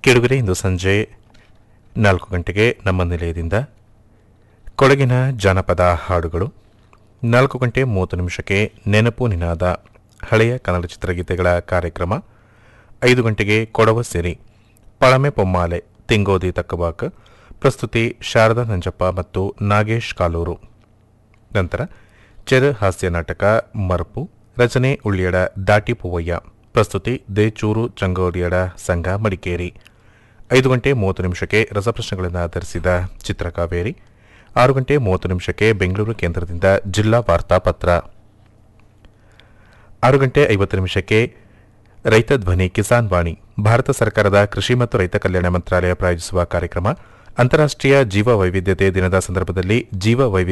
ಕೆಡುಗರೆ ಇಂದು ಸಂಜೆ ನಾಲ್ಕು ಗಂಟೆಗೆ ನಮ್ಮ ನಿಲಯದಿಂದ ಕೊಡಗಿನ ಜಾನಪದ ಹಾಡುಗಳು ನಾಲ್ಕು ಗಂಟೆ ಮೂವತ್ತು ನಿಮಿಷಕ್ಕೆ ನೆನಪು ನಿನಾದ ಹಳೆಯ ಕನ್ನಡ ಚಿತ್ರಗೀತೆಗಳ ಕಾರ್ಯಕ್ರಮ ಐದು ಗಂಟೆಗೆ ಕೊಡವ ಸಿರಿ ಪಳಮೆ ಪೊಮ್ಮಾಲೆ ತಿಂಗೋದಿ ತಕ್ಕಬಾಕ್ ಪ್ರಸ್ತುತಿ ಶಾರದಾ ನಂಜಪ್ಪ ಮತ್ತು ನಾಗೇಶ್ ಕಾಲೂರು ನಂತರ ಚೆರ ಹಾಸ್ಯ ನಾಟಕ ಮರ್ಪು ರಚನೆ ಉಳ್ಳಿಯಡ ದಾಟಿ ಪೂವಯ್ಯ ಪ್ರಸ್ತುತಿ ದೇಚೂರು ಚಂಗೋಡಿಯಡ ಸಂಘ ಮಡಿಕೇರಿ ಐದು ಗಂಟೆ ಮೂವತ್ತು ನಿಮಿಷಕ್ಕೆ ರಸಪ್ರಶ್ನೆಗಳನ್ನು ಆಧರಿಸಿದ ಚಿತ್ರಕಾವೇರಿ ಆರು ಗಂಟೆ ಮೂವತ್ತು ನಿಮಿಷಕ್ಕೆ ಬೆಂಗಳೂರು ಕೇಂದ್ರದಿಂದ ಜಿಲ್ಲಾ ವಾರ್ತಾ ಪತ್ರ ಆರು ಗಂಟೆ ಐವತ್ತು ನಿಮಿಷಕ್ಕೆ ರೈತ ಧ್ವನಿ ಕಿಸಾನ್ ವಾಣಿ ಭಾರತ ಸರ್ಕಾರದ ಕೃಷಿ ಮತ್ತು ರೈತ ಕಲ್ಯಾಣ ಮಂತ್ರಾಲಯ ಪ್ರಾಯೋಜಿಸುವ ಕಾರ್ಯಕ್ರಮ ಅಂತಾರಾಷ್ಟ್ರೀಯ ಜೀವ ವೈವಿಧ್ಯತೆ ದಿನದ ಸಂದರ್ಭದಲ್ಲಿ ಜೀವ ವೈವಿಧ್ಯ